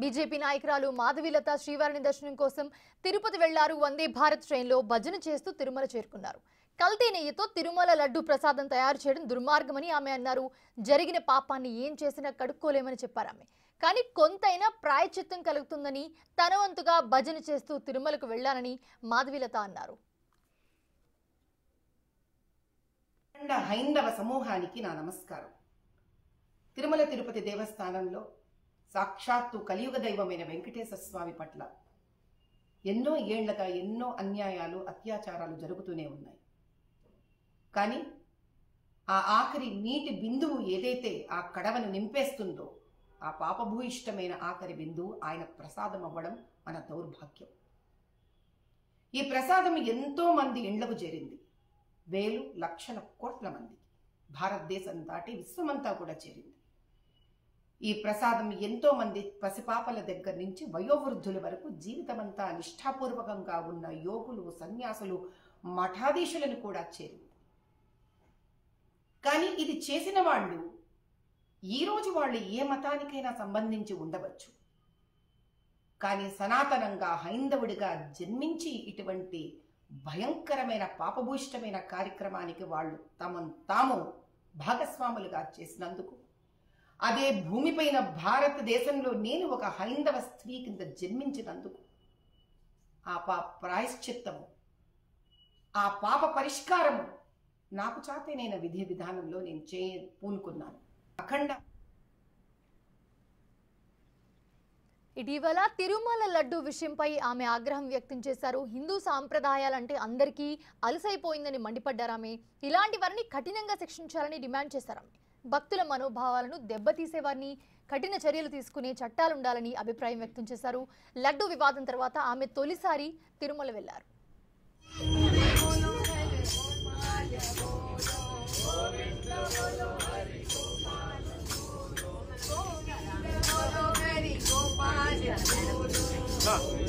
BJP నాయకురాలు మాధవీలత శ్రీవారిని దర్శనం కోసం తిరుపతి వెళ్లారు వందే భారత్ ట్రైన్లో భజన చేస్తూ తిరుమల చేరుకున్నారు కల్తీ నెయ్యితో తిరుమల లడ్డు ప్రసాదం తయారు చేయడం దుర్మార్గమని ఆమె అన్నారు జరిగిన పాపాన్ని ఏం చేసినా కడుక్కోలేమని చెప్పారు ఆమె కానీ కొంతైనా ప్రాయచిత్తం కలుగుతుందని తన వంతుగా భజన చేస్తూ తిరుమలకు వెళ్లానని మాధవీలత అన్నారు అఖండ హైందవ సమూహానికి నా నమస్కారం తిరుమల తిరుపతి దేవస్థానంలో సాక్షాత్తు కలియుగ దైవమైన వెంకటేశ్వర స్వామి పట్ల ఎన్నో ఏళ్లగా ఎన్నో అన్యాయాలు అత్యాచారాలు జరుగుతూనే ఉన్నాయి కానీ ఆ ఆఖరి నీటి బిందువు ఏదైతే ఆ కడవను నింపేస్తుందో ఆ పాపభూయిష్టమైన ఆఖరి బిందువు ఆయన ప్రసాదం అవ్వడం మన దౌర్భాగ్యం ఈ ప్రసాదం ఎంతో మంది ఇండ్లకు చేరింది వేలు లక్షల కోట్ల మందికి భారతదేశం దాటి విశ్వమంతా కూడా చేరింది ఈ ప్రసాదం ఎంతో మంది పసిపాపల దగ్గర నుంచి వయోవృద్ధుల వరకు జీవితమంతా నిష్ఠాపూర్వకంగా ఉన్న యోగులు సన్యాసులు మఠాధీశులను కూడా చేరింది కానీ ఇది చేసిన వాళ్ళు ఈరోజు వాళ్ళు ఏ మతానికైనా సంబంధించి ఉండవచ్చు కానీ సనాతనంగా హైందవుడిగా జన్మించి ఇటువంటి భయంకరమైన పాపభూయిష్టమైన కార్యక్రమానికి వాళ్ళు తమను తాము భాగస్వాములుగా చేసినందుకు అదే భూమిపైన భారతదేశంలో నేను ఒక హైందవ స్త్రీ కింద జన్మించినందుకు ఆ పా ప్రాయశ్చిత్తము ఆ పాప పరిష్కారము నాకు చాతనైన విధి విధానంలో నేను చే పూనుకున్నాను అఖండ ఇటీవల తిరుమల లడ్డు విషయంపై ఆమె ఆగ్రహం వ్యక్తం చేశారు హిందూ సాంప్రదాయాలంటే అందరికీ అలసైపోయిందని మండిపడ్డారు ఆమె ఇలాంటి వారిని కఠినంగా శిక్షించాలని డిమాండ్ చేశారు ఆమె భక్తుల మనోభావాలను దెబ్బతీసేవారిని కఠిన చర్యలు తీసుకునే చట్టాలుండాలని అభిప్రాయం వ్యక్తం చేశారు లడ్డు వివాదం తర్వాత ఆమె తొలిసారి తిరుమల వెళ్లారు నా